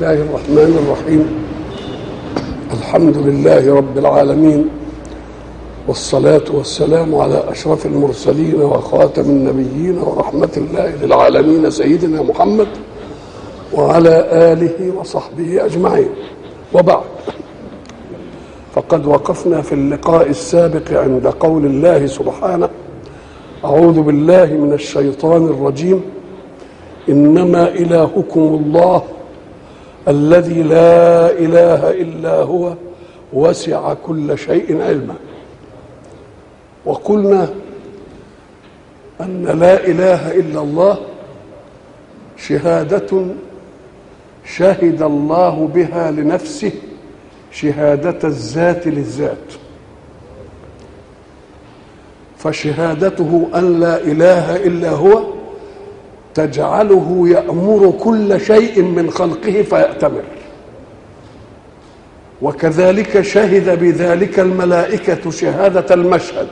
الله الرحمن الرحيم الحمد لله رب العالمين والصلاة والسلام على أشرف المرسلين وخاتم النبيين ورحمة الله للعالمين سيدنا محمد وعلى آله وصحبه أجمعين وبعد فقد وقفنا في اللقاء السابق عند قول الله سبحانه أعوذ بالله من الشيطان الرجيم إنما إلهكم الله الذي لا إله إلا هو وسع كل شيء علما وقلنا أن لا إله إلا الله شهادة شهد الله بها لنفسه شهادة الذات للذات فشهادته أن لا إله إلا هو تجعله يأمر كل شيء من خلقه فيأتمر وكذلك شهد بذلك الملائكة شهادة المشهد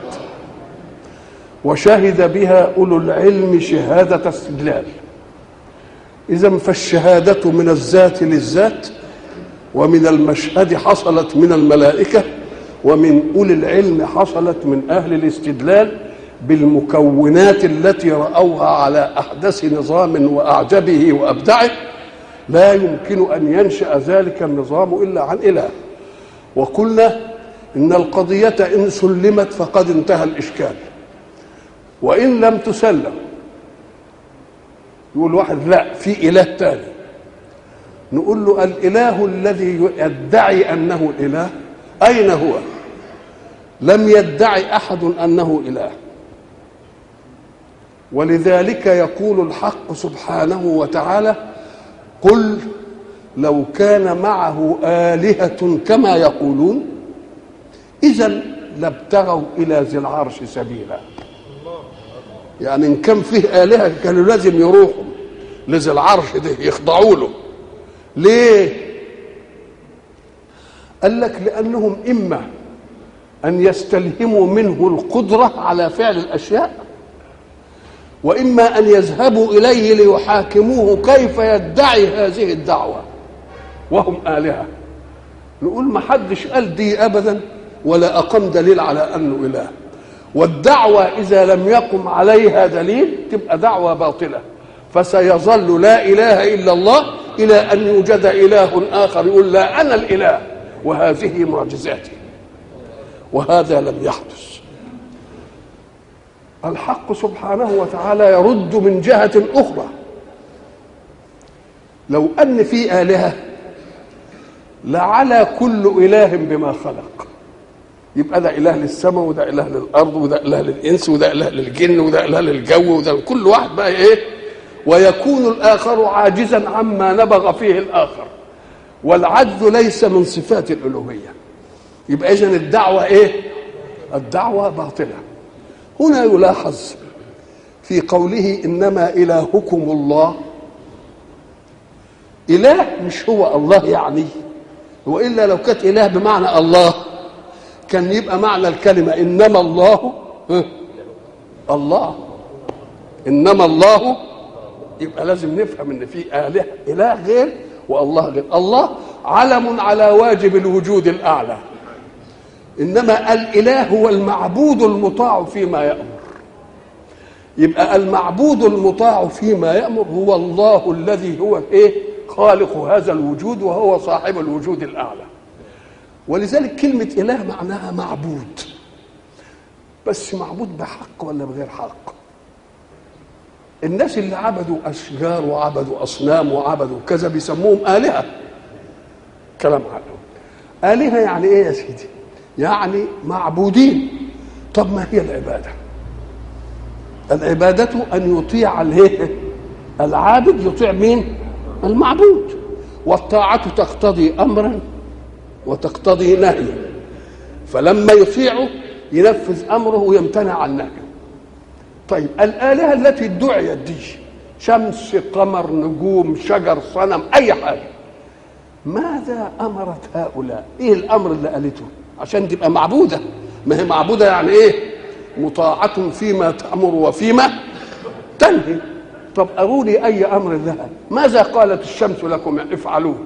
وشهد بها أولو العلم شهادة استدلال إذا فالشهادة من الذات للذات ومن المشهد حصلت من الملائكة ومن أولي العلم حصلت من أهل الاستدلال بالمكونات التي رأوها على أحدث نظام وأعجبه وأبدعه لا يمكن أن ينشأ ذلك النظام إلا عن إله وقلنا إن القضية إن سلمت فقد انتهى الإشكال وإن لم تسلم يقول واحد لا في إله تاني نقول له الإله الذي يدعي أنه الإله أين هو لم يدعي أحد أنه إله ولذلك يقول الحق سبحانه وتعالى قل لو كان معه آلهة كما يقولون إذا لابتغوا إلى ذي العرش سبيلا يعني إن كان فيه آلهة كانوا لازم يروحوا لذي العرش ده يخضعوا له ليه قال لك لأنهم إما أن يستلهموا منه القدرة على فعل الأشياء واما ان يذهبوا اليه ليحاكموه كيف يدعي هذه الدعوه وهم الهه نقول ما حدش قال دي ابدا ولا اقام دليل على انه اله والدعوه اذا لم يقم عليها دليل تبقى دعوه باطله فسيظل لا اله الا الله الى ان يوجد اله اخر يقول لا انا الاله وهذه معجزاتي وهذا لم يحدث الحق سبحانه وتعالى يرد من جهة أخرى لو أن في آلهة لعلى كل إله بما خلق يبقى ده إله للسماء وده إله للأرض وده إله للإنس وده إله للجن وده إله للجو وده كل واحد بقى إيه ويكون الآخر عاجزا عما نبغ فيه الآخر والعجز ليس من صفات الألوهية يبقى إذن الدعوة إيه الدعوة باطلة هنا يلاحظ في قوله انما الهكم الله اله مش هو الله يعني والا لو كانت اله بمعنى الله كان يبقى معنى الكلمه انما الله الله انما الله يبقى لازم نفهم ان في اله اله غير والله غير الله علم على واجب الوجود الاعلى انما الاله هو المعبود المطاع فيما يامر يبقى المعبود المطاع فيما يامر هو الله الذي هو ايه خالق هذا الوجود وهو صاحب الوجود الاعلى ولذلك كلمه اله معناها معبود بس معبود بحق ولا بغير حق الناس اللي عبدوا اشجار وعبدوا اصنام وعبدوا كذا بيسموهم الهه كلام عنهم الهه يعني ايه يا سيدي يعني معبودين طب ما هي العباده العباده ان يطيع الايه العابد يطيع مين المعبود والطاعه تقتضي امرا وتقتضي نهيا فلما يطيعه ينفذ امره ويمتنع عن نهيه طيب الالهه التي ادعيت دي شمس قمر نجوم شجر صنم اي حاجه ماذا امرت هؤلاء ايه الامر اللي قالته عشان تبقى معبودة ما هي معبودة يعني ايه مطاعة فيما تأمر وفيما تنهي طب أروني أي أمر لها ماذا قالت الشمس لكم افعلوه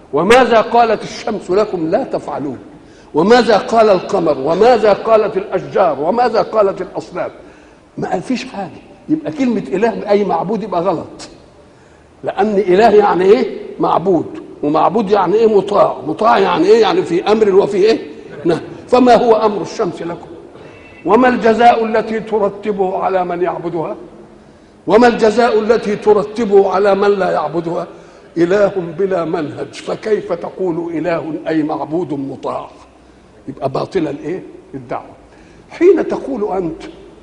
وماذا قالت الشمس لكم لا تفعلون وماذا قال القمر وماذا قالت الاشجار وماذا قالت الاصنام ما فيش حاجه يبقى كلمه اله باي معبود يبقى غلط لان اله يعني ايه معبود ومعبود يعني ايه مطاع مطاع يعني ايه يعني في امر وفي ايه نعم فما هو امر الشمس لكم وما الجزاء التي ترتبه على من يعبدها وما الجزاء التي ترتبه على من لا يعبدها اله بلا منهج فكيف تقول اله اي معبود مطاع يبقى باطلا الايه الدعوه حين تقول انت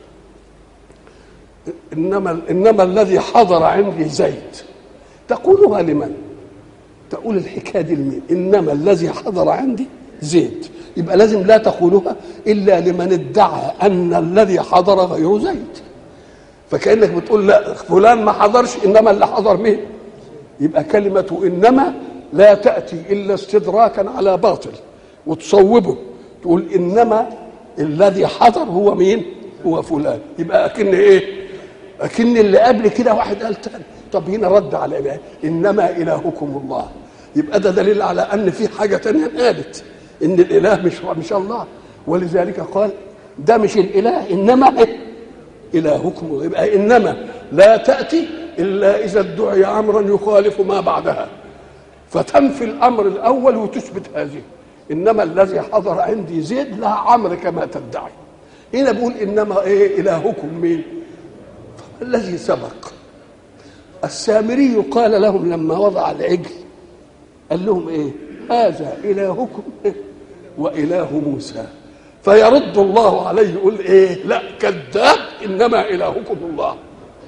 انما انما الذي حضر عندي زيد تقولها لمن تقول الحكايه دي لمين انما الذي حضر عندي زيد يبقى لازم لا تقولها الا لمن ادعى ان الذي حضر غير زيد فكانك بتقول لا فلان ما حضرش انما اللي حضر مين يبقى كلمه انما لا تاتي الا استدراكا على باطل وتصوبه تقول انما الذي حضر هو مين هو فلان يبقى اكن ايه اكن اللي قبل كده واحد قال تاني طب هنا رد على إله انما الهكم الله يبقى ده دليل على ان في حاجه تانية قالت ان الاله مش مش الله ولذلك قال ده مش الاله انما إيه؟ الهكم الله يبقى انما لا تاتي الا اذا ادعي امرا يخالف ما بعدها فتنفي الامر الاول وتثبت هذه انما الذي حضر عندي زيد لها عمر كما تدعي هنا بقول انما ايه الهكم مين الذي سبق السامري قال لهم لما وضع العجل قال لهم ايه هذا الهكم واله موسى فيرد الله عليه يقول ايه لا كذاب انما الهكم الله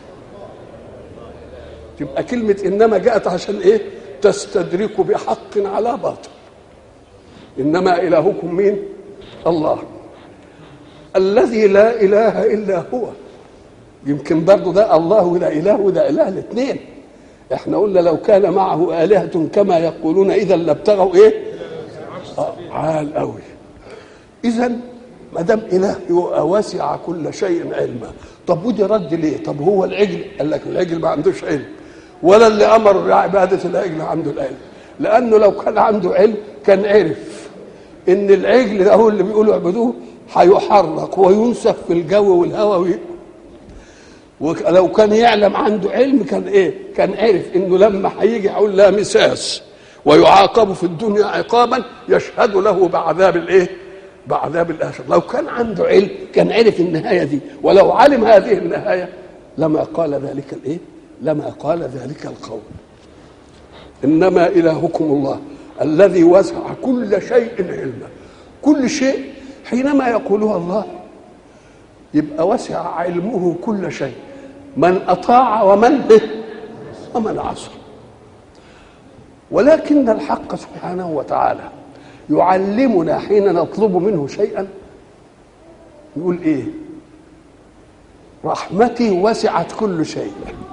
تبقى كلمه انما جاءت عشان ايه تستدرك بحق على باطل انما الهكم مين الله الذي لا اله الا هو يمكن برضه ده الله وده اله وده اله الاثنين احنا قلنا لو كان معه الهه كما يقولون اذا لابتغوا ايه آه عال قوي اذا ما دام اله وسع كل شيء علما طب ودي رد ليه طب هو العجل قال لك العجل ما عندوش علم ولا اللي امر بعباده العجل عنده العلم لانه لو كان عنده علم كان عرف ان العجل ده هو اللي بيقولوا اعبدوه هيحرك وينسف في الجو والهواء ولو كان يعلم عنده علم كان ايه كان عرف انه لما هيجي هيقول لا مساس ويعاقب في الدنيا عقابا يشهد له بعذاب الايه بعذاب الاخر لو كان عنده علم كان عرف النهايه دي ولو علم هذه النهايه لما قال ذلك الايه لما قال ذلك القول انما الهكم الله الذي وسع كل شيء علما كل شيء حينما يقولها الله يبقى وسع علمه كل شيء من اطاع ومن ومن عصى ولكن الحق سبحانه وتعالى يعلمنا حين نطلب منه شيئا يقول ايه رحمتي وسعت كل شيء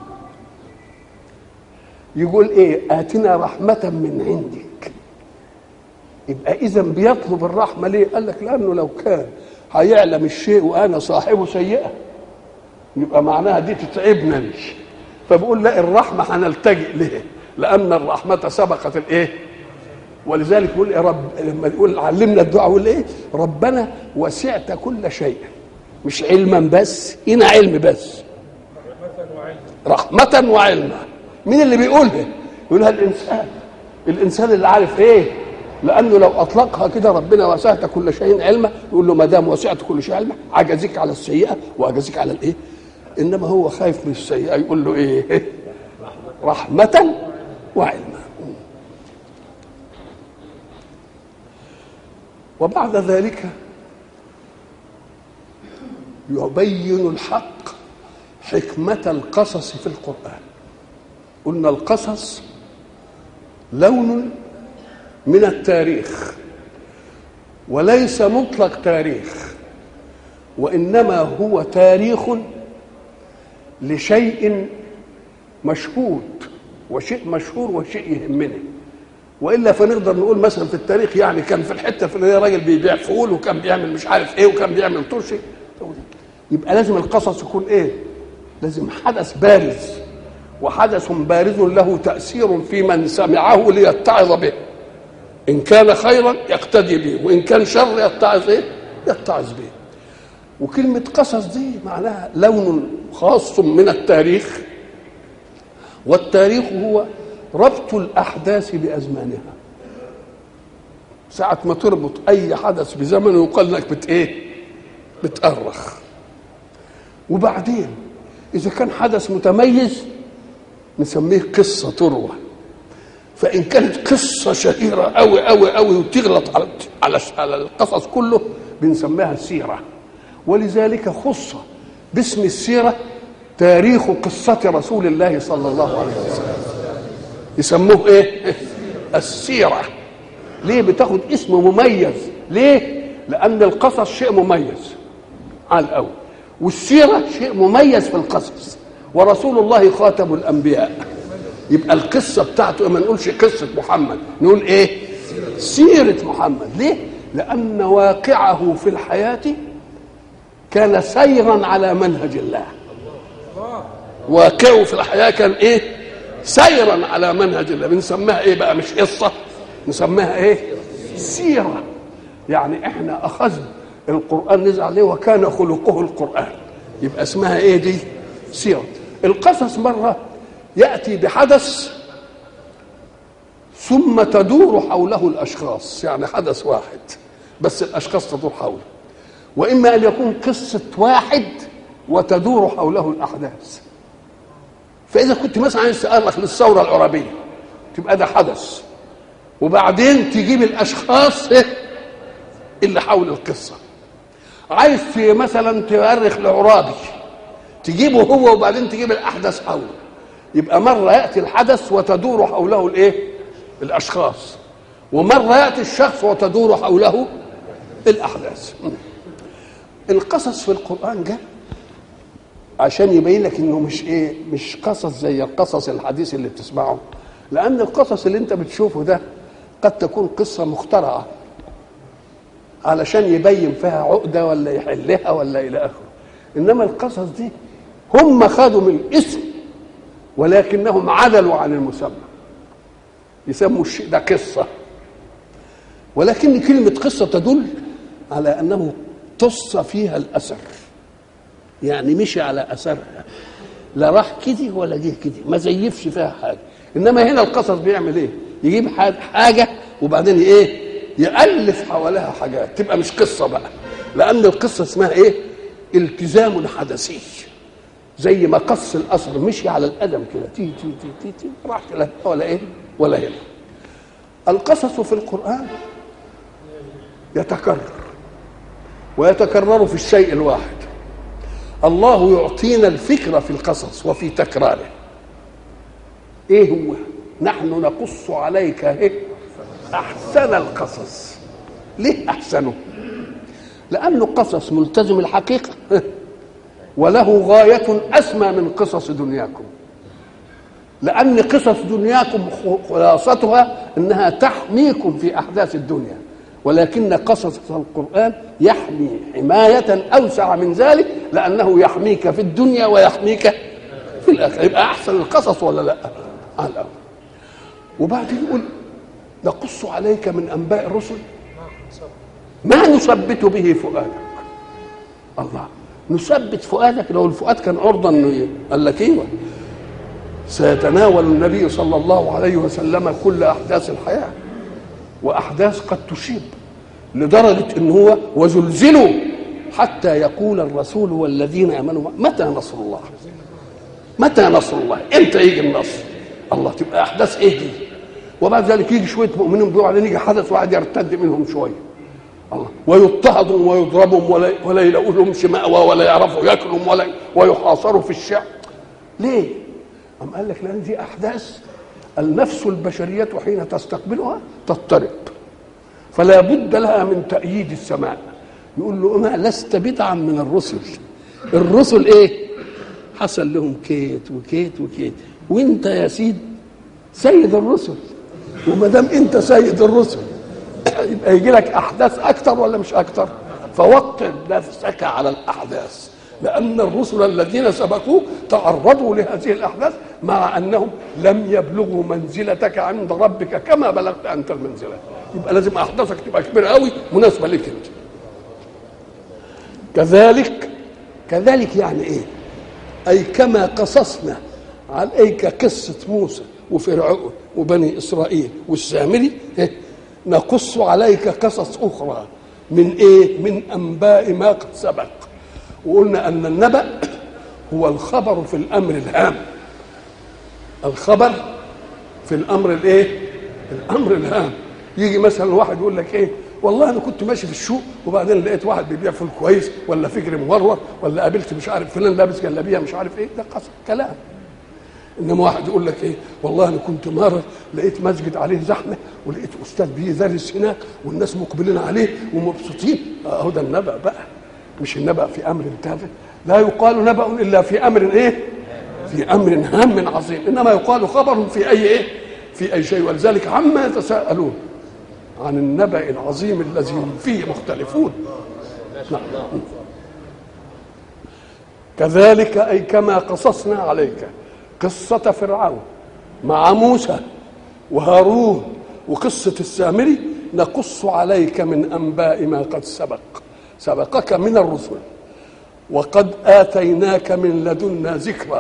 يقول ايه اتنا رحمه من عندك يبقى اذا بيطلب الرحمه ليه قال لك لانه لو كان هيعلم الشيء وانا صاحبه سيئه يبقى معناها دي تتعبنا مش فبقول لا الرحمه هنلتجئ ليه لان الرحمه سبقت الايه ولذلك يقول يا رب لما يقول علمنا الدعاء يقول ايه ربنا وسعت كل شيء مش علما بس هنا علم بس رحمة وعلما مين اللي بيقولها يقولها الإنسان الإنسان اللي عارف إيه لأنه لو أطلقها كده ربنا وسعت كل شيء علما يقول له ما دام وسعت كل شيء علما عجزك على السيئة وعجزك على الإيه إنما هو خايف من السيئة يقول له إيه رحمة وعلما وبعد ذلك يبين الحق حكمة القصص في القرآن قلنا القصص لون من التاريخ وليس مطلق تاريخ وإنما هو تاريخ لشيء مشهود وشيء مشهور وشيء يهمنا والا فنقدر نقول مثلا في التاريخ يعني كان في الحته الفلانيه راجل بيبيع فول وكان بيعمل مش عارف ايه وكان بيعمل ترشي يبقى لازم القصص يكون ايه؟ لازم حدث بارز وحدث بارز له تاثير في من سمعه ليتعظ به ان كان خيرا يقتدي به وان كان شر يتعظ ايه يتعظ به وكلمة قصص دي معناها لون خاص من التاريخ والتاريخ هو ربط الأحداث بأزمانها ساعة ما تربط أي حدث بزمنه يقال لك بت إيه؟ بتأرخ وبعدين إذا كان حدث متميز نسميه قصة تروى فإن كانت قصة شهيرة أوي أوي أوي وتغلط على على على القصص كله بنسميها السيرة ولذلك خص باسم السيرة تاريخ قصة رسول الله صلى الله عليه وسلم يسموه ايه السيرة ليه بتاخد اسم مميز ليه لأن القصص شيء مميز على الأول والسيرة شيء مميز في القصص ورسول الله خاتم الأنبياء يبقى القصة بتاعته ما نقولش قصة محمد نقول ايه سيرة محمد ليه لأن واقعه في الحياة كان سيرا على منهج الله واقعه في الحياه كان ايه سيرا على منهج الله بنسميها ايه بقى مش قصه نسميها ايه سيره يعني احنا اخذنا القران نزل عليه وكان خلقه القران يبقى اسمها ايه دي سيره القصص مره ياتي بحدث ثم تدور حوله الاشخاص يعني حدث واحد بس الاشخاص تدور حوله واما ان يكون قصه واحد وتدور حوله الاحداث فاذا كنت مثلا عايز تأرخ للثوره العربيه تبقى ده حدث وبعدين تجيب الاشخاص اللي حول القصه عايز مثلا تؤرخ لعرابي تجيبه هو وبعدين تجيب الاحداث حوله يبقى مره ياتي الحدث وتدور حوله الايه الاشخاص ومره ياتي الشخص وتدور حوله الاحداث القصص في القرآن جاء عشان يبين لك انه مش ايه مش قصص زي القصص الحديث اللي بتسمعه لان القصص اللي انت بتشوفه ده قد تكون قصه مخترعه علشان يبين فيها عقده ولا يحلها ولا الى اخره انما القصص دي هم خدوا من الاسم ولكنهم عدلوا عن المسمى يسموا الشيء ده قصه ولكن كلمه قصه تدل على انه تص فيها الاثر يعني مشي على اثرها لا راح كده ولا جه كده ما زيفش فيها حاجه انما هنا القصص بيعمل ايه يجيب حاجه وبعدين ايه يالف حواليها حاجات تبقى مش قصه بقى لان القصه اسمها ايه التزام حدثي زي ما قص الاثر مشي على القدم كده تي تي تي تي, تي. راح لا ولا ايه ولا هنا القصص في القران يتكرر ويتكرر في الشيء الواحد الله يعطينا الفكرة في القصص وفي تكراره ايه هو نحن نقص عليك ايه احسن القصص ليه احسنه لانه قصص ملتزم الحقيقه وله غايه اسمى من قصص دنياكم لان قصص دنياكم خلاصتها انها تحميكم في احداث الدنيا ولكن قصص القرآن يحمي حماية أوسع من ذلك لأنه يحميك في الدنيا ويحميك في الآخرة يبقى أحسن القصص ولا لا؟ على الأول وبعدين يقول نقص عليك من أنباء الرسل ما نثبت به فؤادك الله نثبت فؤادك لو الفؤاد كان عرضا انه قال لك ايوه سيتناول النبي صلى الله عليه وسلم كل احداث الحياه واحداث قد تصيب لدرجه ان هو وزلزلوا حتى يقول الرسول والذين امنوا متى نصر الله متى نصر الله امتى يجي النصر الله تبقى احداث ايه دي وبعد ذلك يجي شويه مؤمنين بيقولوا عليه يجي حدث واحد يرتد منهم شويه الله ويضطهدوا ويضربهم ولا ولا يلاقوا لهمش مأوى ولا يعرفوا ياكلوا ولا ويحاصروا في الشعب ليه؟ أم قال لك لأن دي أحداث النفس البشرية حين تستقبلها تضطرب فلا بد لها من تأييد السماء يقول له ما لست بدعا من الرسل الرسل ايه حصل لهم كيت وكيت وكيت وانت يا سيد سيد الرسل وما دام انت سيد الرسل يبقى يجي لك احداث اكتر ولا مش اكتر فوطن نفسك على الاحداث لأن الرسل الذين سبقوه تعرضوا لهذه الأحداث مع أنهم لم يبلغوا منزلتك عند ربك كما بلغت أنت المنزلة يبقى لازم أحداثك تبقى كبيرة قوي مناسبة لك أنت كذلك كذلك يعني إيه أي كما قصصنا عليك قصة موسى وفرعون وبني إسرائيل والسامري إيه؟ نقص عليك قصص أخرى من إيه من أنباء ما قد سبق وقلنا ان النبأ هو الخبر في الامر الهام الخبر في الامر الايه الامر الهام يجي مثلا واحد يقول لك ايه والله انا كنت ماشي في السوق وبعدين لقيت واحد بيبيع فول كويس ولا فكر مورور ولا قابلت مش عارف فلان لابس جلابيه مش عارف ايه ده قصر كلام انما واحد يقول لك ايه والله انا كنت مره لقيت مسجد عليه زحمه ولقيت استاذ بيدرس هناك والناس مقبلين عليه ومبسوطين اهو ده النبأ بقى مش النبأ في أمر تافه لا يقال نبأ إلا في أمر إيه في أمر هام عظيم إنما يقال خبر في أي إيه في أي شيء ولذلك عما يتساءلون عن النبأ العظيم الذي هم فيه مختلفون نعم. كذلك أي كما قصصنا عليك قصة فرعون مع موسى وهارون وقصة السامري نقص عليك من أنباء ما قد سبق سبقك من الرسل وقد آتيناك من لدنا ذكرى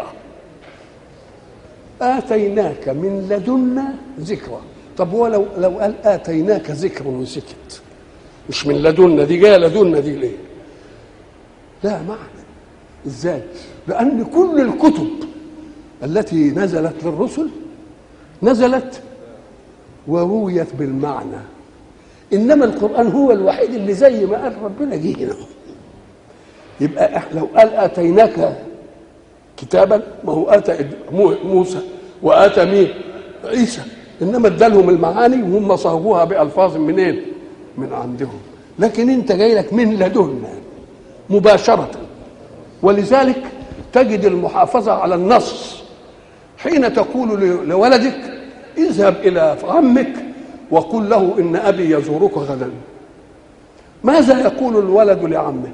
آتيناك من لدنا ذكرى طب هو لو لو قال آتيناك ذكر وسكت مش من لدنا دي جايه لدنا دي ليه؟ لا معنى ازاي؟ لأن كل الكتب التي نزلت للرسل نزلت ورويت بالمعنى انما القران هو الوحيد اللي زي ما قال ربنا جه هنا يبقى احنا لو قال اتيناك كتابا ما هو اتى موسى واتى مين عيسى انما ادالهم المعاني وهم صاغوها بالفاظ منين من عندهم لكن انت جاي لك من لدنا مباشره ولذلك تجد المحافظه على النص حين تقول لولدك اذهب الى عمك وقل له ان ابي يزورك غدا ماذا يقول الولد لعمه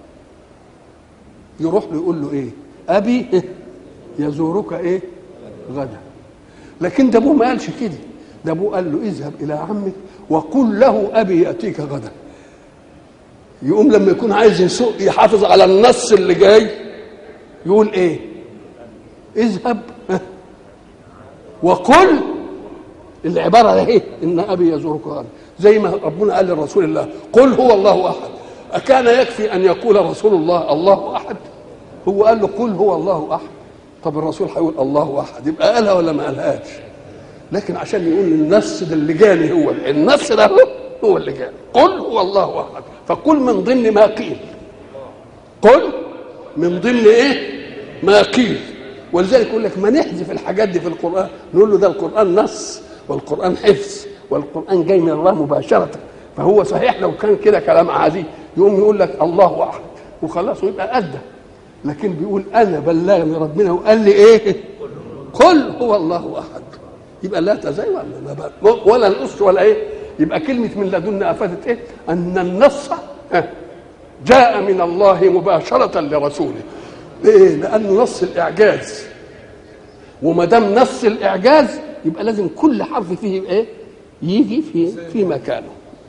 يروح له يقول له ايه ابي يزورك ايه غدا لكن ده ابوه ما قالش كده ده ابوه قال له اذهب الى عمك وقل له ابي ياتيك غدا يقوم لما يكون عايز يسوق يحافظ على النص اللي جاي يقول ايه اذهب وقل العباره ده ايه ان ابي يزورك غدا زي ما ربنا قال لرسول الله قل هو الله احد اكان يكفي ان يقول رسول الله الله احد هو قال له قل هو الله احد طب الرسول هيقول الله احد يبقى قالها ولا ما قالهاش لكن عشان يقول النص ده اللي جاني هو النص ده هو, هو اللي جاني قل هو الله احد فقل من ضمن ما قيل قل من ضمن ايه ما قيل ولذلك يقول لك ما نحذف الحاجات دي في القران نقول له ده القران نص والقران حفظ والقران جاي من الله مباشره فهو صحيح لو كان كده كلام عادي يقوم يقول لك الله احد وخلاص ويبقى ادى لكن بيقول انا بلغني ربنا وقال لي ايه قل هو الله احد يبقى لا تزاي ولا ولا نقص ولا ايه يبقى كلمه من لدنا افادت ايه ان النص جاء من الله مباشره لرسوله ليه لانه نص الاعجاز وما دام نص الاعجاز يبقى لازم كل حرف فيه ايه يجي في في مكانه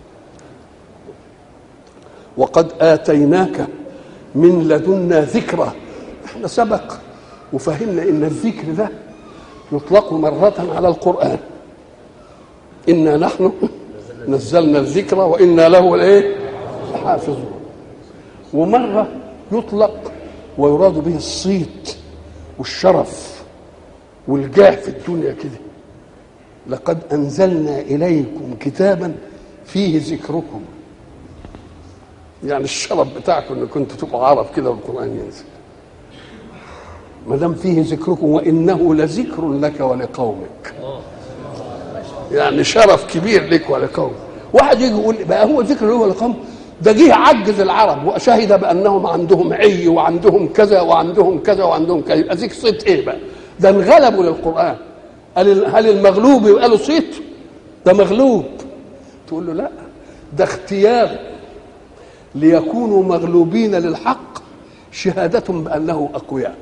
وقد اتيناك من لدنا ذكرى احنا سبق وفهمنا ان الذكر ده يطلق مرة على القرآن إنا نحن نزلنا الذكر وإنا له الايه حافظون ومرة يطلق ويراد به الصيت والشرف والجاه في الدنيا كده لقد أنزلنا إليكم كتابا فيه ذكركم يعني الشرف بتاعكم ان كنتوا تبقوا عرب كده والقران ينزل ما دام فيه ذكركم وانه لذكر لك ولقومك يعني شرف كبير لك ولقومك واحد يجي يقول بقى هو ذكر له ولقوم ده جه عجز العرب وشهد بانهم عندهم عي وعندهم كذا وعندهم كذا وعندهم كذا يبقى ذيك صيت ايه بقى؟ ده انغلبوا للقران هل هل المغلوب يبقى له صيت؟ ده مغلوب تقول له لا ده اختيار ليكونوا مغلوبين للحق شهادة بأنه أقوياء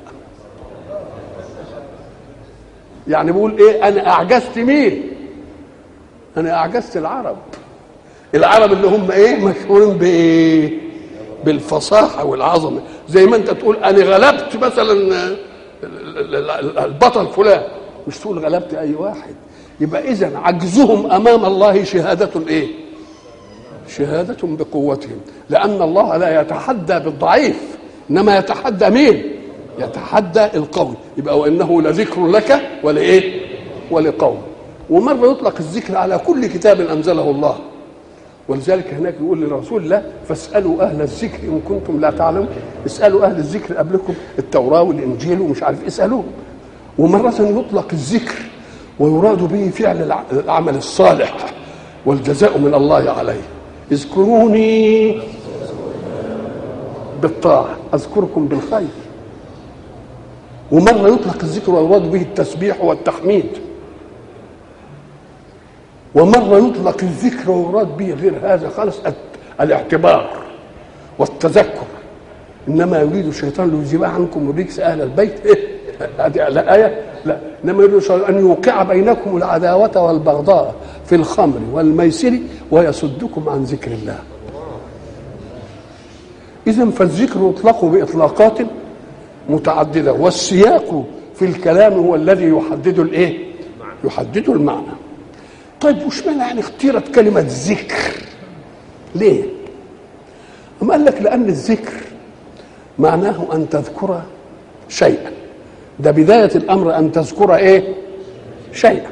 يعني بيقول ايه انا اعجزت مين انا اعجزت العرب العرب اللي هم ايه مشهورين بايه بالفصاحه والعظمه زي ما انت تقول انا غلبت مثلا البطل فلان مش تقول غلبت اي واحد يبقى اذا عجزهم امام الله شهاده ايه شهاده بقوتهم لان الله لا يتحدى بالضعيف انما يتحدى مين يتحدى القوي يبقى وانه لذكر لك ولايه ولقوم ومره يطلق الذكر على كل كتاب انزله الله ولذلك هناك يقول لرسول الله فاسالوا اهل الذكر ان كنتم لا تعلمون اسالوا اهل الذكر قبلكم التوراه والانجيل ومش عارف اسالوهم ومره يطلق الذكر ويراد به فعل العمل الصالح والجزاء من الله عليه اذكروني بالطاعه اذكركم بالخير ومره يطلق الذكر ويراد به التسبيح والتحميد ومره يطلق الذكر ويراد به غير هذا خالص الاعتبار والتذكر انما يريد الشيطان ليذيب عنكم الرجس اهل البيت إيه؟ هذه لا ايه لا انما يريد الشيطان ان يوقع بينكم العداوه والبغضاء في الخمر والميسر ويصدكم عن ذكر الله اذا فالذكر يطلق باطلاقات متعدده والسياق في الكلام هو الذي يحدد الايه يحدد المعنى طيب وش معنى يعني اختيرت كلمه ذكر ليه أم قال لك لأن الذكر معناه أن تذكر شيئا ده بداية الأمر أن تذكر إيه شيئا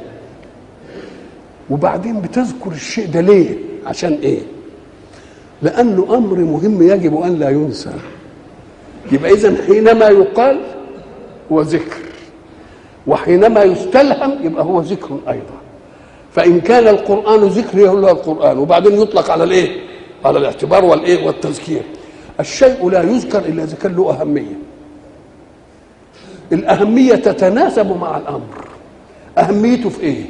وبعدين بتذكر الشيء ده ليه عشان إيه لأنه أمر مهم يجب أن لا ينسى يبقى إذا حينما يقال هو ذكر وحينما يستلهم يبقى هو ذكر أيضا فإن كان القرآن ذكر يقول له القرآن وبعدين يطلق على الإيه على الاعتبار والايه والتذكير الشيء لا يذكر الا اذا كان له اهميه الاهميه تتناسب مع الامر اهميته في ايه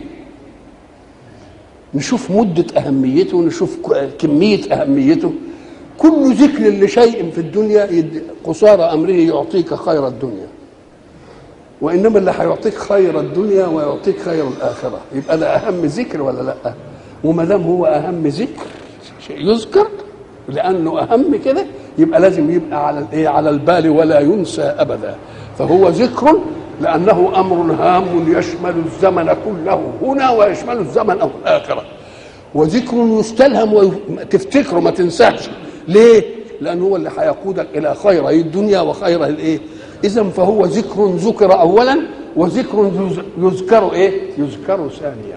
نشوف مده اهميته ونشوف كميه اهميته كل ذكر لشيء في الدنيا قصارى امره يعطيك خير الدنيا وانما اللي هيعطيك خير الدنيا ويعطيك خير الاخره يبقى ده اهم ذكر ولا لا وما دام هو اهم ذكر شيء يذكر لانه اهم كده يبقى لازم يبقى على الايه على البال ولا ينسى ابدا فهو ذكر لانه امر هام يشمل الزمن كله هنا ويشمل الزمن او الاخره وذكر يستلهم وتفتكره ما تنساش ليه؟ لانه هو اللي هيقودك الى خير الدنيا وخير الايه؟ اذا فهو ذكر ذكر اولا وذكر يذكر ايه؟ يذكر ثانيا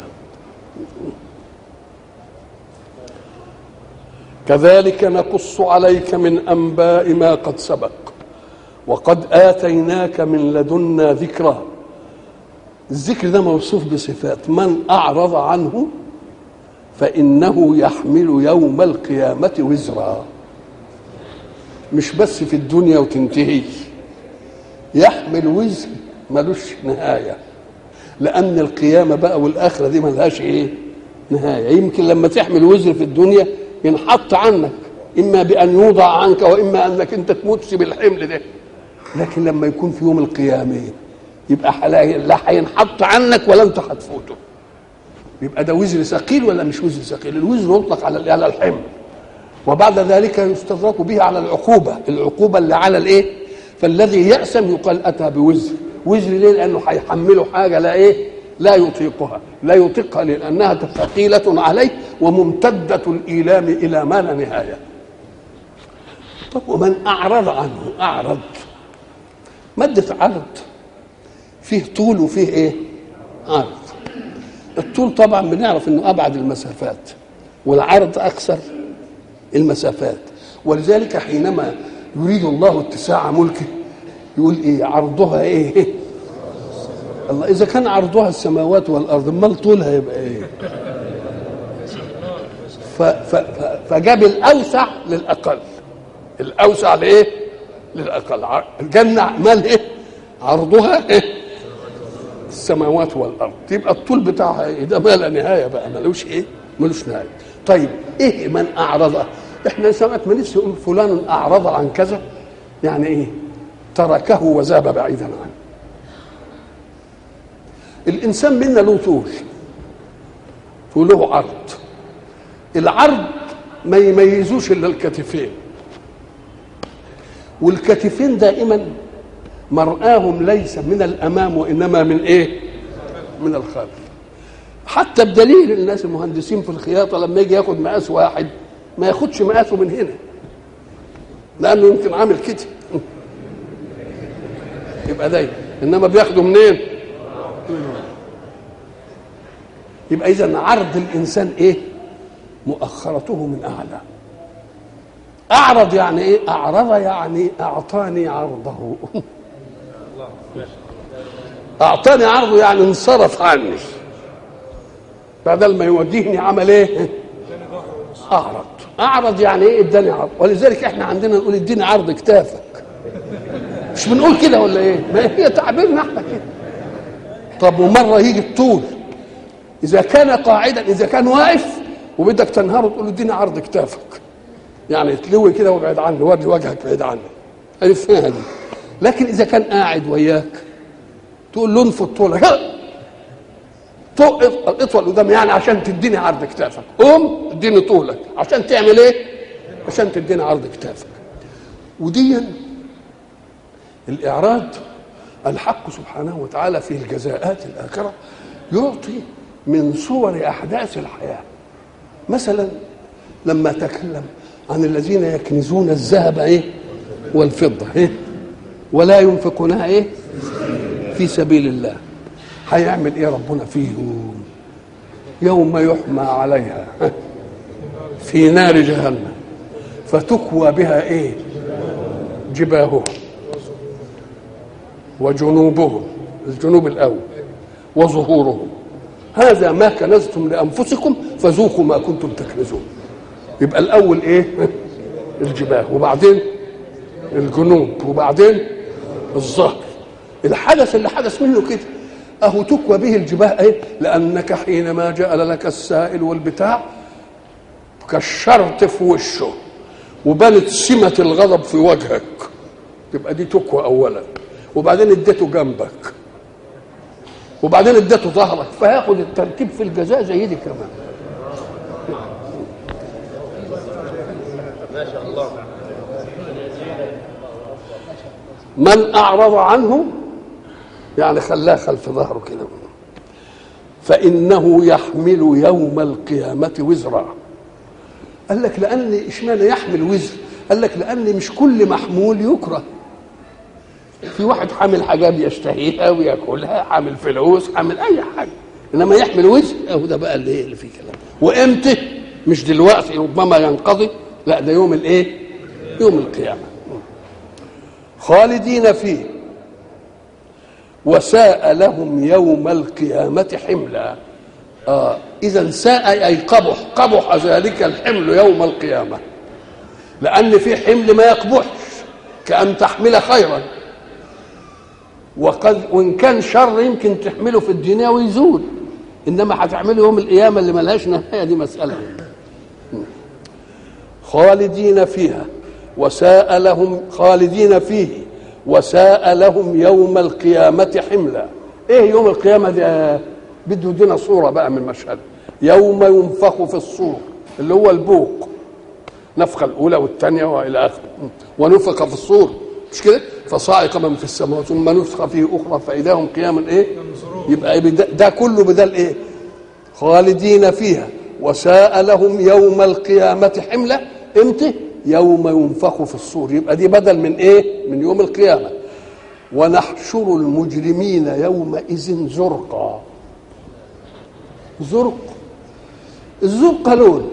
كذلك نقص عليك من انباء ما قد سبق وقد اتيناك من لدنا ذكرا الذكر ده موصوف بصفات من اعرض عنه فانه يحمل يوم القيامه وزرا مش بس في الدنيا وتنتهي يحمل وزر ملوش نهايه لان القيامه بقى والاخره دي ملهاش ايه نهايه يمكن لما تحمل وزر في الدنيا ينحط عنك اما بان يوضع عنك واما انك انت تموت بالحمل ده لكن لما يكون في يوم القيامه يبقى لا هينحط عنك ولا انت هتفوته يبقى ده وزر ثقيل ولا مش وزر ثقيل الوزر يطلق على على الحمل وبعد ذلك يستدرك به على العقوبه العقوبه اللي على الايه فالذي يأسم يقال اتى بوزر وزر ليه لانه هيحمله حاجه لا ايه لا يطيقها لا يطيقها لانها ثقيله عليه وممتده الايلام الى ما لا نهايه طب ومن اعرض عنه اعرض ماده عرض فيه طول وفيه ايه عرض الطول طبعا بنعرف انه ابعد المسافات والعرض اقصر المسافات ولذلك حينما يريد الله اتساع ملكه يقول ايه عرضها ايه الله اذا كان عرضها السماوات والارض امال طولها يبقى ايه ف ف فجاب الاوسع للاقل الاوسع لايه للاقل الجنه مال ايه عرضها ايه السماوات والارض يبقى الطول بتاعها ايه ده ما لا نهايه بقى ملوش ايه ملوش نهايه طيب ايه من اعرض احنا سمعت ما نفسي يقول فلان اعرض عن كذا يعني ايه تركه وذهب بعيدا عنه الانسان منا له طول وله عرض العرض ما يميزوش الا الكتفين والكتفين دائما مرآهم ليس من الامام وانما من ايه من الخلف حتى بدليل الناس المهندسين في الخياطه لما يجي ياخد مقاس واحد ما ياخدش مقاسه من هنا لانه يمكن عامل كده يبقى دايما انما بياخده منين يبقى اذا عرض الانسان ايه مؤخرته من اعلى اعرض يعني ايه اعرض يعني اعطاني عرضه اعطاني عرضه يعني انصرف عني بدل ما يوديني عمل ايه اعرض اعرض يعني ايه اداني عرض ولذلك احنا عندنا نقول اديني عرض كتافك مش بنقول كده ولا ايه ما هي تعبيرنا احنا كده طب ومره يجي الطول اذا كان قاعدا اذا كان واقف وبدك تنهار تقول له اديني عرض كتافك يعني تلوي كده وابعد عنه وري وجهك بعيد عنه عرفناها دي لكن اذا كان قاعد وياك تقول له انفض طولك اطول قدام يعني عشان تديني عرض كتافك قوم اديني طولك عشان تعمل ايه عشان تديني عرض كتافك وديا الاعراض الحق سبحانه وتعالى في الجزاءات الاخره يعطي من صور احداث الحياه مثلا لما تكلم عن الذين يكنزون الذهب ايه والفضه ايه ولا ينفقونها ايه في سبيل الله هيعمل ايه ربنا فيهم يوم يحمى عليها في نار جهنم فتكوى بها ايه جباههم وجنوبهم الجنوب الاول وظهورهم هذا ما كنزتم لانفسكم فذوقوا ما كنتم تكنزون يبقى الاول ايه الجباه وبعدين الجنوب وبعدين الظهر الحدث اللي حدث منه كده اهو تكوى به الجباه ايه لانك حينما جعل لك السائل والبتاع كشرت في وشه وبانت سمة الغضب في وجهك تبقى دي تكوى اولا وبعدين اديته جنبك وبعدين اديته ظهرك فياخد الترتيب في الجزاء زي دي كمان ما شاء الله من اعرض عنه يعني خلاه خلف ظهره كده فانه يحمل يوم القيامه وزرا قال لك لان اشمعنى يحمل وزر قال لك لان مش كل محمول يكره في واحد حامل حاجه بيشتهيها وياكلها حامل فلوس حامل اي حاجه انما يحمل وزر اهو ده بقى اللي ايه اللي فيه كلام وامتى مش دلوقتي ربما ينقضي لا ده يوم الايه يوم القيامه خالدين فيه وساء لهم يوم القيامة حملا آه إذا ساء أي قبح قبح ذلك الحمل يوم القيامة لأن في حمل ما يقبحش كأن تحمل خيرا وقد وإن كان شر يمكن تحمله في الدنيا ويزول إنما هتعمله يوم القيامة اللي ملهاش نهاية دي مسألة خالدين فيها وساء لهم خالدين فيه وساء لهم يوم القيامة حملا ايه يوم القيامة ده بده يدينا صورة بقى من مشهد يوم ينفخ في الصور اللي هو البوق نفخة الأولى والثانية وإلى آخره ونفخ في الصور مش كده فصاعق من في السماء ثم نفخ فيه أخرى فإذا هم قيام إيه يبقى ده, ده كله بدل إيه خالدين فيها وساء لهم يوم القيامة حملة امتى يوم ينفخ في الصور يبقى دي بدل من ايه من يوم القيامه ونحشر المجرمين يومئذ زرقا زرق الزرق لون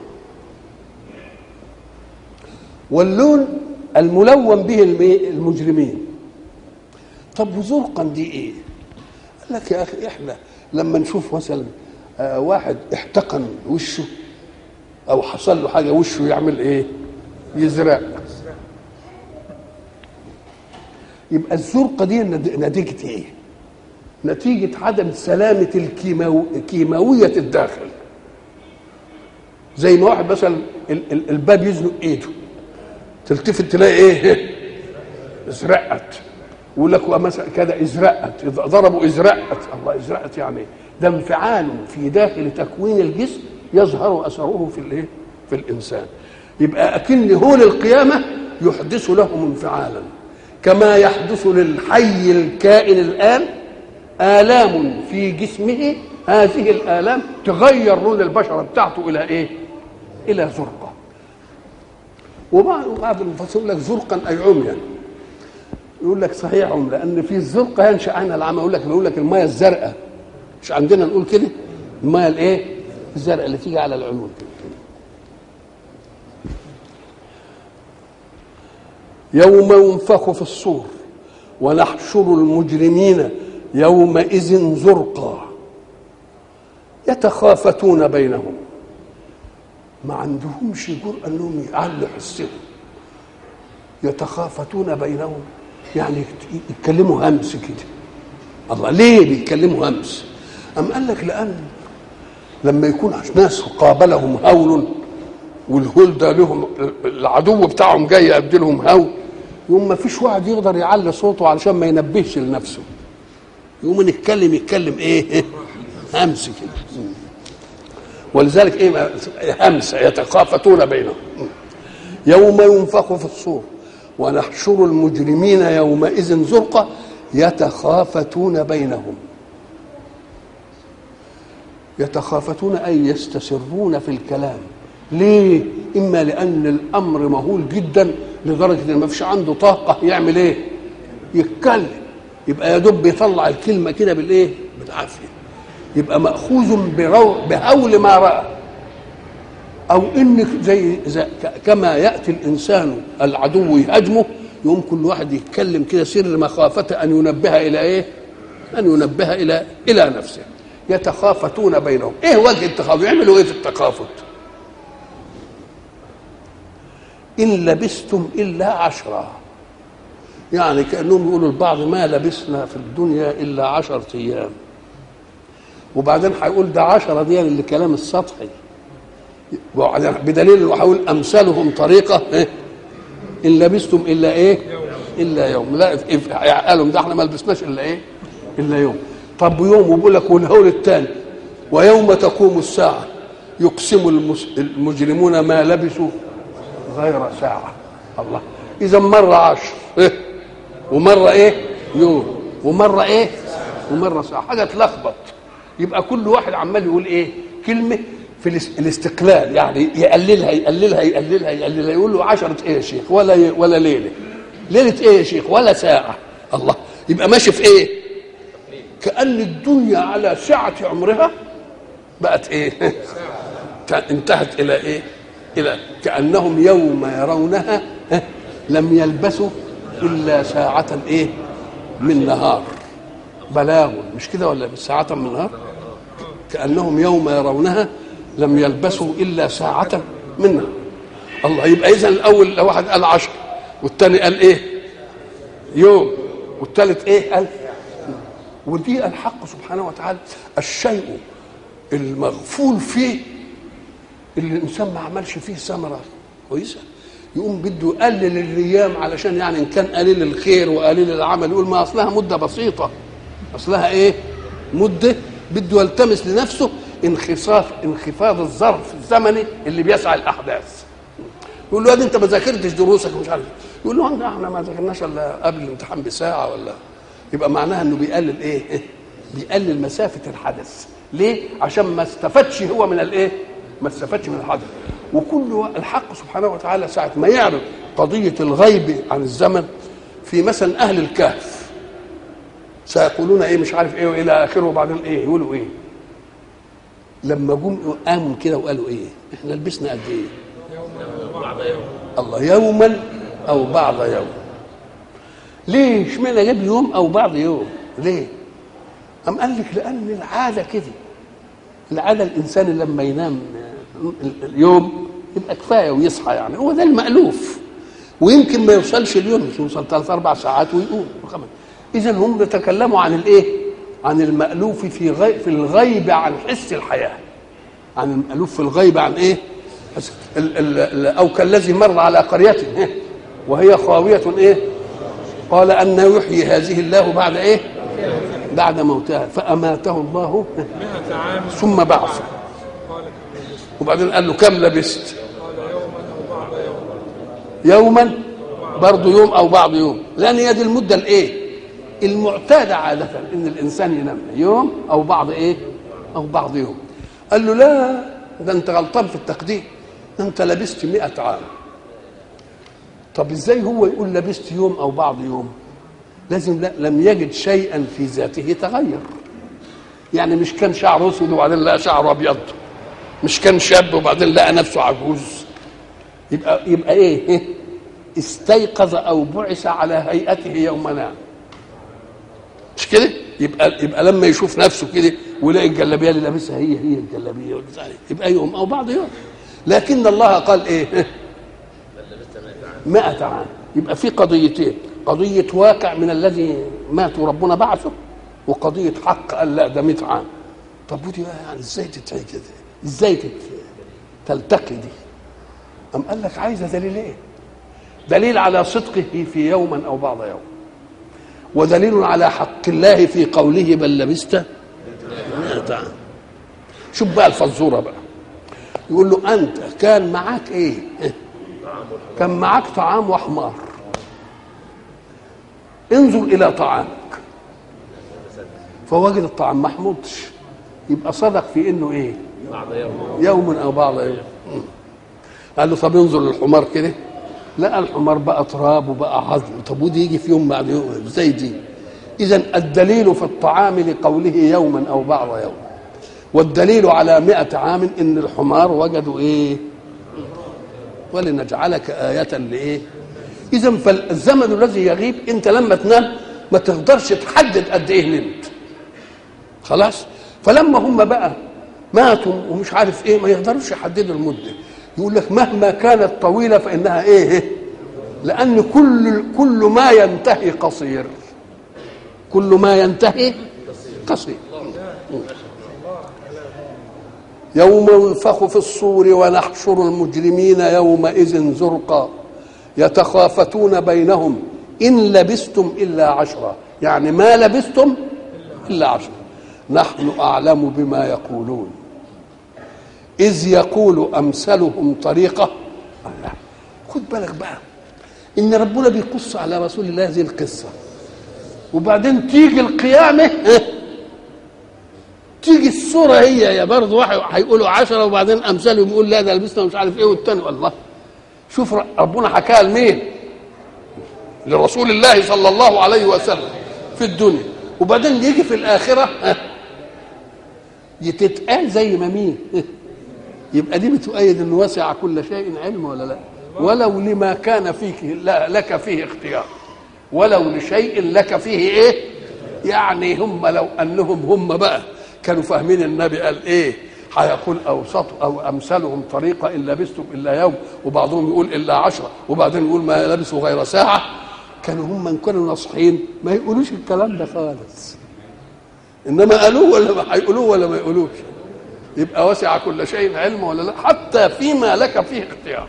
واللون الملون به المجرمين طب وزرقا دي ايه قال لك يا اخي احنا لما نشوف مثلا آه واحد احتقن وشه او حصل له حاجه وشه يعمل ايه يزرق يبقى الزرقة دي نتيجة ايه نتيجة عدم سلامة الكيماو... كيماوية الداخل زي ما واحد مثلا ال... ال... الباب يزنق ايده تلتفت تلاقي ايه ازرقت يقول لك مثلا كده ازرقت إذا ضربوا ازرقت الله ازرقت يعني إيه؟ ده انفعال في داخل تكوين الجسم يظهر اثره في الايه في الانسان يبقى اكن هول القيامه يحدث لهم انفعالا كما يحدث للحي الكائن الان آلام في جسمه هذه الآلام تغير لون البشرة بتاعته إلى إيه؟ إلى زرقة وبعض بعض المفسرين يقول لك زرقا أي عميا يقول لك صحيح عم لأن في الزرقة ينشأ عنها العمى يقول لك بيقول لك المية الزرقاء مش عندنا نقول كده المية الإيه؟ الزرقاء اللي تيجي على العيون كده يوم ينفخ في الصور ونحشر المجرمين يومئذ زرقا يتخافتون بينهم ما عندهمش جرأة انهم يعلوا حسهم يتخافتون بينهم يعني يتكلموا همس كده الله ليه بيتكلموا همس أم قال لك لأن لما يكون ناس قابلهم هول والهول ده لهم العدو بتاعهم جاي يبدي لهم هول يوم ما فيش واحد يقدر يعلي صوته علشان ما ينبهش لنفسه يقوم نتكلم يتكلم ايه همس كده ولذلك ايه همس يتخافتون بينهم يوم ينفخ في الصور ونحشر المجرمين يومئذ زرقا يتخافتون بينهم يتخافتون اي يستسرون في الكلام ليه اما لان الامر مهول جدا لدرجه ان ما فيش عنده طاقه يعمل ايه يتكلم يبقى يا دوب بيطلع الكلمه كده بالايه بالعافيه يبقى ماخوذ برو بهول ما راى او انك زي, زي كما ياتي الانسان العدو يهاجمه يقوم كل واحد يتكلم كده سر مخافه ان ينبه الى ايه ان ينبه الى الى نفسه يتخافتون بينهم ايه وجه التخافت يعملوا ايه في التخافت ان لبستم الا عشرا يعني كانهم يقولوا البعض ما لبسنا في الدنيا الا عشرة ايام وبعدين هيقول ده عشرة دي الكلام السطحي وبعدين بدليل انه هيقول امثالهم طريقه إيه؟ ان لبستم الا ايه الا يوم لا قالوا ده احنا ما لبسناش الا ايه الا يوم طب يوم وبيقول لك والهول الثاني ويوم تقوم الساعه يقسم المجرمون ما لبثوا غير ساعه الله اذا مره عشر إيه؟ ومره ايه يوم ومره ايه ومره ساعه حاجه تلخبط يبقى كل واحد عمال يقول ايه كلمه في الاستقلال يعني يقللها يقللها يقللها يقللها يقول له عشرة ايه يا شيخ ولا ولا ليله ليله ايه يا شيخ ولا ساعه الله يبقى ماشي في ايه كأن الدنيا على سعة عمرها بقت ايه انتهت الى ايه الى كأنهم يوم يرونها لم يلبسوا الا ساعة ايه من نهار بلاغ مش كده ولا ساعة من نهار كأنهم يوم يرونها لم يلبسوا الا ساعة من نهار الله يبقى اذا الاول واحد قال عشر والثاني قال ايه يوم والثالث ايه قال ودي الحق سبحانه وتعالى الشيء المغفول فيه اللي الانسان ما عملش فيه ثمره كويسه يقوم بده يقلل الايام علشان يعني ان كان قليل الخير وقليل العمل يقول ما اصلها مده بسيطه اصلها ايه مده بده يلتمس لنفسه انخفاض انخفاض الظرف الزمني اللي بيسعى الاحداث يقول له انت ما ذاكرتش دروسك مش عارف يقول له احنا ما ذاكرناش الا قبل الامتحان بساعه ولا يبقى معناها انه بيقلل ايه بيقلل مسافه الحدث ليه عشان ما استفادش هو من الايه ما استفادش من الحدث وكل الحق سبحانه وتعالى ساعه ما يعرض قضيه الغيب عن الزمن في مثلا اهل الكهف سيقولون ايه مش عارف ايه والى اخره وبعدين ايه يقولوا ايه لما جم قاموا كده وقالوا ايه احنا لبسنا قد ايه الله يوما او بعض يوم ليه اشمعنى جاب يوم او بعض يوم ليه أم قال لك لأن العادة كده العادة الإنسان لما ينام اليوم يبقى كفاية ويصحى يعني هو ده المألوف ويمكن ما يوصلش اليوم يوصل ثلاث أربع ساعات ويقوم إذا هم بيتكلموا عن الإيه؟ عن المألوف في غي... في الغيب عن حس الحياة عن المألوف في الغيب عن إيه؟ ال... ال... ال... أو كالذي مر على قرية وهي خاوية إيه؟ قال أن يحيي هذه الله بعد إيه بعد موتها فأماته الله مئة عام ثم بعثه قال كم لبثت وبعدين قال له كم لبست قال يوما أو بعض يوم يوما برضه يوم او بعض يوم لان هي دي المده الايه المعتاده عاده ان الانسان ينام يوم او بعض ايه او بعض يوم قال له لا ده انت غلطان في التقدير ده انت لبست مئة عام طب ازاي هو يقول لبست يوم او بعض يوم لازم لا لم يجد شيئا في ذاته تغير يعني مش كان شعره اسود وبعدين لقى شعره ابيض مش كان شاب وبعدين لقى نفسه عجوز يبقى يبقى ايه استيقظ او بعث على هيئته يوم نام مش كده يبقى يبقى لما يشوف نفسه كده ويلاقي الجلابيه اللي لابسها هي هي الجلابيه والبتاع دي، يبقى يوم او بعض يوم لكن الله قال ايه مئة عام يبقى في قضيتين قضية واقع من الذي مات وربنا بعثه وقضية حق قال لا ده 100 عام طب ودي بقى يعني ازاي تتهي كده ازاي تت- تلتقي دي أم قال لك عايزة دليل ايه دليل على صدقه في يوما او بعض يوم ودليل على حق الله في قوله بل لبست مئة عام شوف بقى الفزوره بقى يقول له انت كان معاك ايه كان معاك طعام وحمار انظر الى طعامك فوجد الطعام ما حمضش يبقى صدق في انه ايه يوم او بعض يوم قال له طب انظر للحمار كده لقى الحمار بقى تراب وبقى عظم طب ودي يجي في يوم بعد يوم ازاي دي اذا الدليل في الطعام لقوله يوما او بعض يوم والدليل على مئة عام ان الحمار وجدوا ايه ولنجعلك آية لإيه إذا فالزمن الذي يغيب أنت لما تنام ما تقدرش تحدد قد إيه نمت خلاص فلما هم بقى ماتوا ومش عارف إيه ما يقدروش يحددوا المدة يقول لك مهما كانت طويلة فإنها إيه لأن كل كل ما ينتهي قصير كل ما ينتهي قصير يوم ينفخ في الصور ونحشر المجرمين يومئذ زرقا يتخافتون بينهم إن لبستم إلا عشرا يعني ما لبستم إلا عشرا نحن أعلم بما يقولون إذ يقول أمثلهم طريقة الله خد بالك بقى إن ربنا بيقص على رسول الله هذه القصة وبعدين تيجي القيامة تيجي الصورة هي يا برضه واحد هيقولوا عشرة وبعدين أمثالهم يقول لا ده لبسنا مش عارف إيه والتاني الله شوف ربنا حكاها لمين؟ لرسول الله صلى الله عليه وسلم في الدنيا وبعدين يجي في الآخرة يتتقال زي ما مين؟ يبقى دي بتؤيد انه وسع كل شيء علم ولا لا؟ ولو لما كان فيك لا لك فيه اختيار ولو لشيء لك فيه ايه؟ يعني هم لو انهم هم بقى كانوا فاهمين النبي قال ايه هيقول اوسط او امثلهم طريقه ان لبستم الا يوم وبعضهم يقول الا عشرة وبعدين يقول ما لبسوا غير ساعه كانوا هم من كانوا ناصحين ما يقولوش الكلام ده خالص انما قالوه ولا ما هيقولوه ولا ما يقولوش يبقى وسع كل شيء علم ولا لا حتى فيما لك فيه اختيار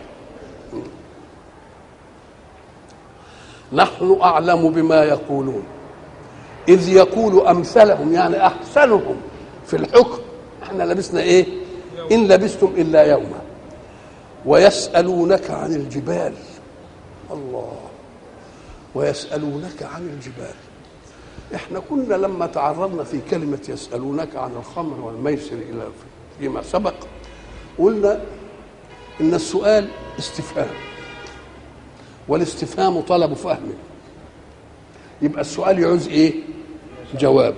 نحن اعلم بما يقولون اذ يقول امثلهم يعني احسنهم في الحكم احنا لبسنا ايه ان لبستم الا يوما ويسالونك عن الجبال الله ويسالونك عن الجبال احنا كنا لما تعرضنا في كلمه يسالونك عن الخمر والميسر الى فيما سبق قلنا ان السؤال استفهام والاستفهام طلب فهم يبقى السؤال يعوز ايه جواب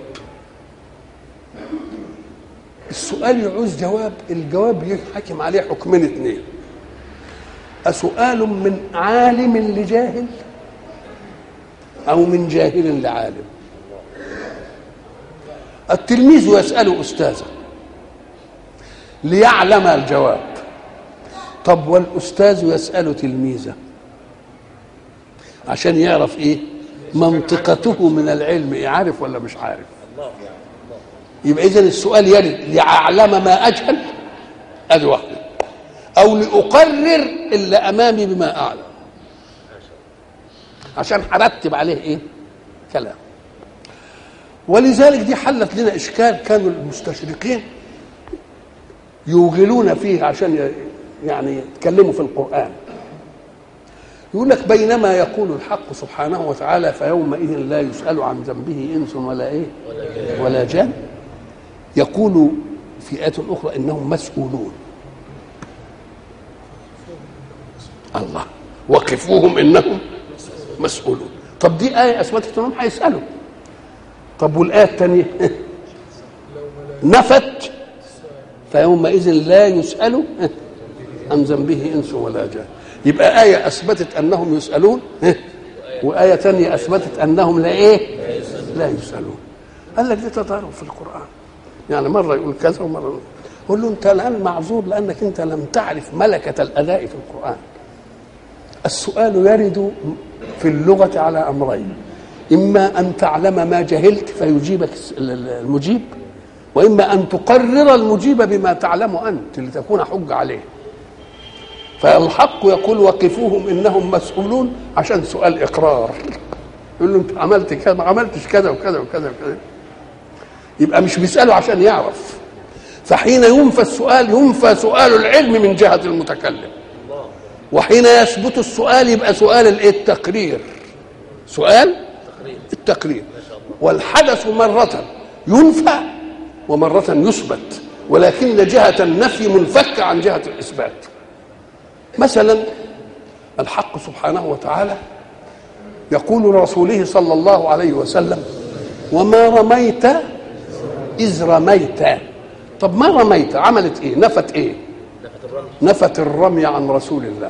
السؤال يعوز جواب الجواب يحكم عليه حكمين اثنين أسؤال من عالم لجاهل أو من جاهل لعالم التلميذ يسأل أستاذه ليعلم الجواب طب والأستاذ يسأل تلميذه عشان يعرف إيه منطقته من العلم إيه عارف ولا مش عارف يبقى اذا السؤال يرد لأعلم ما أجهل ادي واحدة أو لأقرر اللي أمامي بما أعلم عشان هرتب عليه ايه كلام ولذلك دي حلت لنا اشكال كانوا المستشرقين يوغلون فيه عشان ي- يعني يتكلموا في القران يقول لك بينما يقول الحق سبحانه وتعالى فيومئذ لا يسأل عن ذنبه إنس ولا إيه ولا جان يقول في آية أخرى إنهم مسؤولون الله وقفوهم إنهم مسؤولون طب دي آية أثبتت إنهم هيسألوا طب والآية الثانية نفت فيومئذ لا يسأل عن ذنبه انس ولا جان يبقى آية أثبتت أنهم يسألون وآية ثانية أثبتت أنهم لا إيه لا يسألون قال لك دي تضارب في القرآن يعني مرة يقول كذا ومرة يقول قول له أنت الآن معذور لأنك أنت لم تعرف ملكة الأداء في القرآن السؤال يرد في اللغة على أمرين إما أن تعلم ما جهلت فيجيبك المجيب وإما أن تقرر المجيب بما تعلم أنت لتكون حجة عليه فالحق يقول وقفوهم انهم مسؤولون عشان سؤال اقرار يقول له انت عملت كذا ما عملتش كذا وكذا وكذا وكذا يبقى مش بيساله عشان يعرف فحين ينفى السؤال ينفى سؤال العلم من جهه المتكلم وحين يثبت السؤال يبقى سؤال الايه التقرير سؤال التقرير والحدث مرة ينفى ومرة يثبت ولكن جهة النفي منفكة عن جهة الإثبات مثلا الحق سبحانه وتعالى يقول لرسوله صلى الله عليه وسلم وما رميت إذ رميت طب ما رميت عملت ايه نفت ايه نفت الرمي عن رسول الله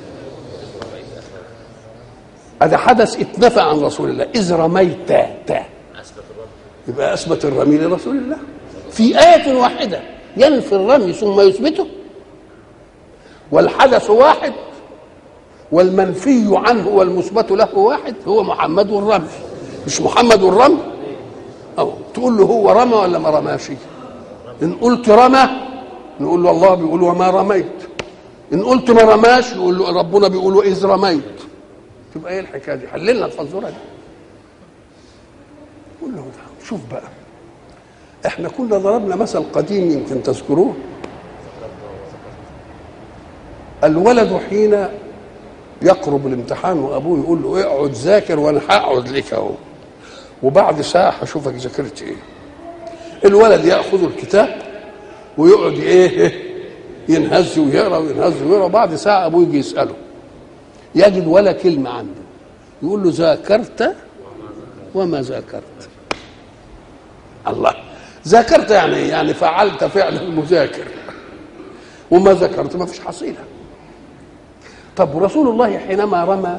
هذا حدث اتنفى عن رسول الله إذ رميت تا يبقى أثبت الرمي لرسول الله في آية واحدة ينفي الرمي ثم يثبته والحدث واحد والمنفي عنه والمثبت له واحد هو محمد والرمي مش محمد والرمي أو تقول له هو رمى ولا ما رماش إن قلت رمى نقول له الله بيقول وما رميت إن قلت ما رماش يقول له ربنا بيقول إذ رميت تبقى ايه الحكايه دي حللنا الفزوره دي قول له ده. شوف بقى احنا كنا ضربنا مثل قديم يمكن تذكروه الولد حين يقرب الامتحان وابوه يقول له اقعد ذاكر وانا هقعد لك اهو وبعد ساعه هشوفك ذاكرت ايه الولد ياخذ الكتاب ويقعد ايه ينهز ويقرا وينهز ويقرا وبعد ساعه ابوه يجي يساله يجد ولا كلمة عنده يقول له ذاكرت وما ذاكرت الله ذاكرت يعني إيه؟ يعني فعلت فعل المذاكر وما ذكرت ما فيش حصيلة طب رسول الله حينما رمى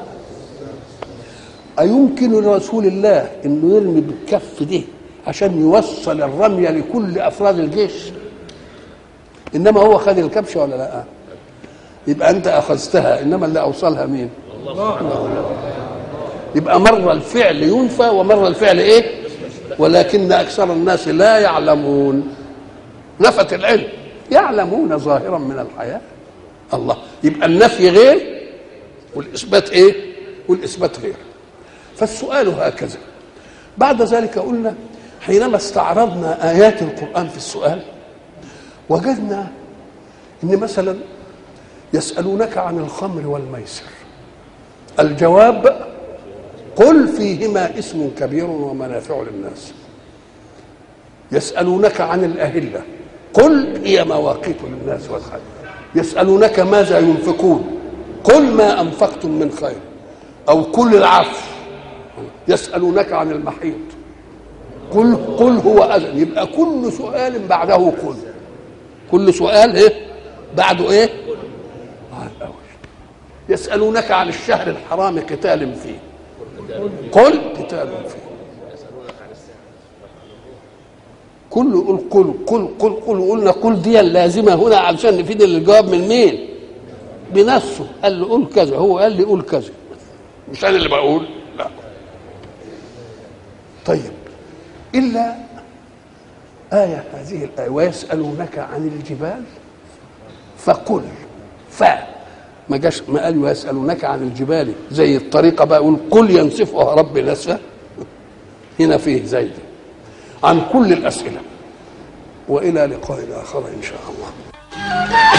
أيمكن لرسول الله أنه يرمي بالكف ده عشان يوصل الرمية لكل أفراد الجيش إنما هو خد الكبشة ولا لا يبقى أنت أخذتها إنما اللي أوصلها مين يبقى مرة الفعل ينفى ومرة الفعل إيه ولكن أكثر الناس لا يعلمون نفت العلم يعلمون ظاهرا من الحياة الله يبقى النفي غير والإثبات إيه والإثبات غير فالسؤال هكذا بعد ذلك قلنا حينما استعرضنا آيات القرآن في السؤال وجدنا إن مثلا يسألونك عن الخمر والميسر الجواب قل فيهما اسم كبير ومنافع للناس يسألونك عن الأهلة قل هي مواقيت للناس والحج يسألونك ماذا ينفقون قل ما أنفقتم من خير أو قل العفو يسألونك عن المحيط قل قل هو أذن يبقى كل سؤال بعده قل كل سؤال ايه بعده ايه آه الأول يسألونك عن الشهر الحرام قتال فيه قل قتال فيه كل قل قل قل قل قل قلنا قل دي اللازمه هنا علشان نفيد الجواب من مين؟ بنفسه قال له قول كذا هو قال لي قول كذا مش انا اللي بقول لا طيب الا آية هذه الآية ويسألونك عن الجبال فقل ف ما جاش ما قال ويسالونك عن الجبال زي الطريقه بقى يقول قل ينسفها ربي نسفا هنا فيه زي دي. عن كل الاسئله والى لقاء اخر ان شاء الله